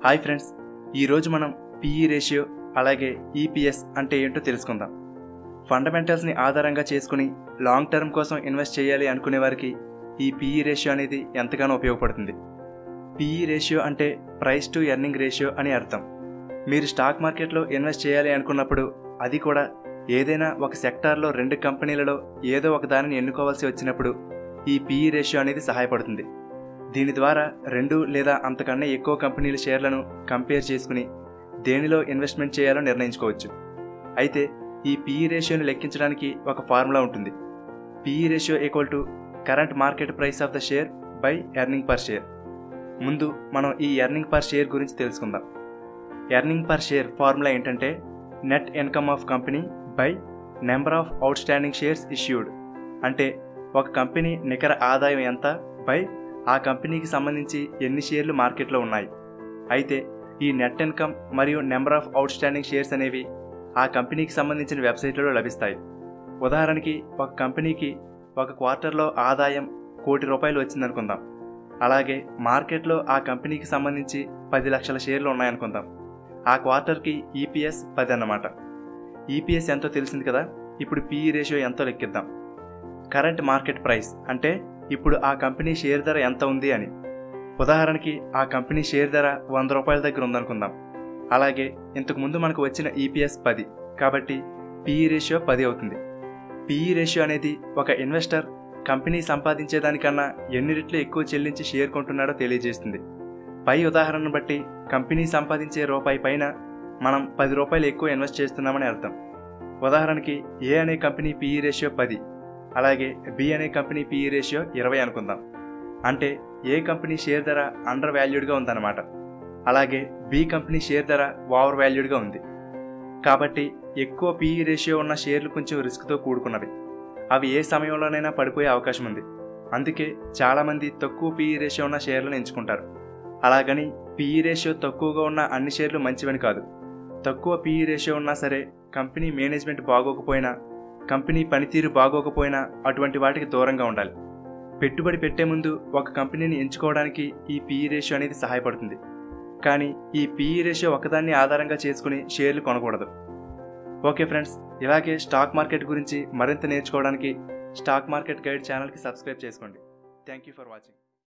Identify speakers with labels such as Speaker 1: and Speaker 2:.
Speaker 1: hi friends ఈరోజు మనం PE ratio అలాగే ఈపీఎస్ అంటే ఏంటో తెలుసుకుందాం ఫండమెంటల్స్ని ఆధారంగా చేసుకుని లాంగ్ టర్మ్ కోసం ఇన్వెస్ట్ చేయాలి అనుకునే వారికి ఈ పిఈ రేషియో అనేది ఎంతగానో ఉపయోగపడుతుంది పిఈ రేషియో అంటే ప్రైస్ టు ఎర్నింగ్ రేషియో అని అర్థం మీరు స్టాక్ మార్కెట్లో ఇన్వెస్ట్ చేయాలి అనుకున్నప్పుడు అది కూడా ఏదైనా ఒక సెక్టార్లో రెండు కంపెనీలలో ఏదో ఒక దానిని ఎన్నుకోవాల్సి వచ్చినప్పుడు ఈ పిఈ రేషియో అనేది సహాయపడుతుంది దీని ద్వారా రెండు లేదా అంతకన్నా ఎక్కువ కంపెనీల షేర్లను కంపేర్ చేసుకుని దేనిలో ఇన్వెస్ట్మెంట్ చేయాలో నిర్ణయించుకోవచ్చు అయితే ఈ పిఈ రేషియోని లెక్కించడానికి ఒక ఫార్ములా ఉంటుంది PE ratio equal to current market price of the share by earning per share ముందు మనం ఈ ఎర్నింగ్ పర్ షేర్ గురించి తెలుసుకుందాం ఎర్నింగ్ పర్ షేర్ ఫార్ములా ఏంటంటే net income of company by number of outstanding shares issued అంటే ఒక company నికర ఆదాయం ఎంత బై ఆ కంపెనీకి సంబంధించి ఎన్ని షేర్లు మార్కెట్లో ఉన్నాయి అయితే ఈ నెట్ ఇన్కమ్ మరియు number of outstanding shares అనేవి ఆ కంపెనీకి సంబంధించిన వెబ్సైట్లలో లభిస్తాయి ఉదాహరణకి ఒక కంపెనీకి ఒక క్వార్టర్లో ఆదాయం కోటి రూపాయలు వచ్చిందనుకుందాం అలాగే మార్కెట్లో ఆ కంపెనీకి సంబంధించి పది లక్షల షేర్లు ఉన్నాయనుకుందాం ఆ క్వార్టర్కి ఈపీఎస్ పది అన్నమాట ఈపీఎస్ ఎంతో తెలిసింది కదా ఇప్పుడు పిఈ రేషియో ఎంతో లెక్కిద్దాం కరెంట్ మార్కెట్ ప్రైస్ అంటే ఇప్పుడు ఆ కంపెనీ షేర్ ధర ఎంత ఉంది అని ఉదాహరణకి ఆ కంపెనీ షేర్ ధర వంద రూపాయల దగ్గర ఉందనుకుందాం అలాగే ఇంతకు ముందు మనకు వచ్చిన ఈపీఎస్ పది కాబట్టి పిఈ రేషియో పది అవుతుంది పిఈ రేషియో అనేది ఒక ఇన్వెస్టర్ కంపెనీ సంపాదించేదానికన్నా ఎన్ని రెట్లు ఎక్కువ చెల్లించి షేర్ కొంటున్నాడో తెలియజేస్తుంది పై ఉదాహరణను బట్టి కంపెనీ సంపాదించే రూపాయి పైన మనం పది రూపాయలు ఎక్కువ ఇన్వెస్ట్ చేస్తున్నామని అర్థం ఉదాహరణకి ఏ అనే కంపెనీ పిఈ రేషియో పది అలాగే బి అనే కంపెనీ పిఈ రేషియో ఇరవై అనుకుందాం అంటే ఏ కంపెనీ షేర్ ధర అండర్ వాల్యూడ్గా ఉందన్నమాట అలాగే బి కంపెనీ షేర్ ధర ఓవర్ వాల్యూడ్గా ఉంది కాబట్టి ఎక్కువ పిఈ రేషియో ఉన్న షేర్లు కొంచెం రిస్క్తో కూడుకున్నవి అవి ఏ సమయంలోనైనా పడిపోయే అవకాశం ఉంది అందుకే చాలామంది తక్కువ పిఈ రేషియో ఉన్న షేర్లను ఎంచుకుంటారు అలాగని పిఈ రేషియో తక్కువగా ఉన్న అన్ని షేర్లు మంచివని కాదు తక్కువ పిఈ రేషియో ఉన్నా సరే కంపెనీ మేనేజ్మెంట్ బాగోకపోయినా కంపెనీ పనితీరు బాగోకపోయినా అటువంటి వాటికి దూరంగా ఉండాలి పెట్టుబడి పెట్టే ముందు ఒక కంపెనీని ఎంచుకోవడానికి ఈ పిఈ రేషియో అనేది సహాయపడుతుంది కానీ ఈ పిఈ రేషియో ఒకదాన్ని ఆధారంగా చేసుకుని షేర్లు కొనకూడదు ఓకే ఫ్రెండ్స్ ఇలాగే స్టాక్ మార్కెట్ గురించి మరింత నేర్చుకోవడానికి స్టాక్ మార్కెట్ గైడ్ ఛానల్కి సబ్స్క్రైబ్ చేసుకోండి థ్యాంక్ యూ ఫర్ వాచింగ్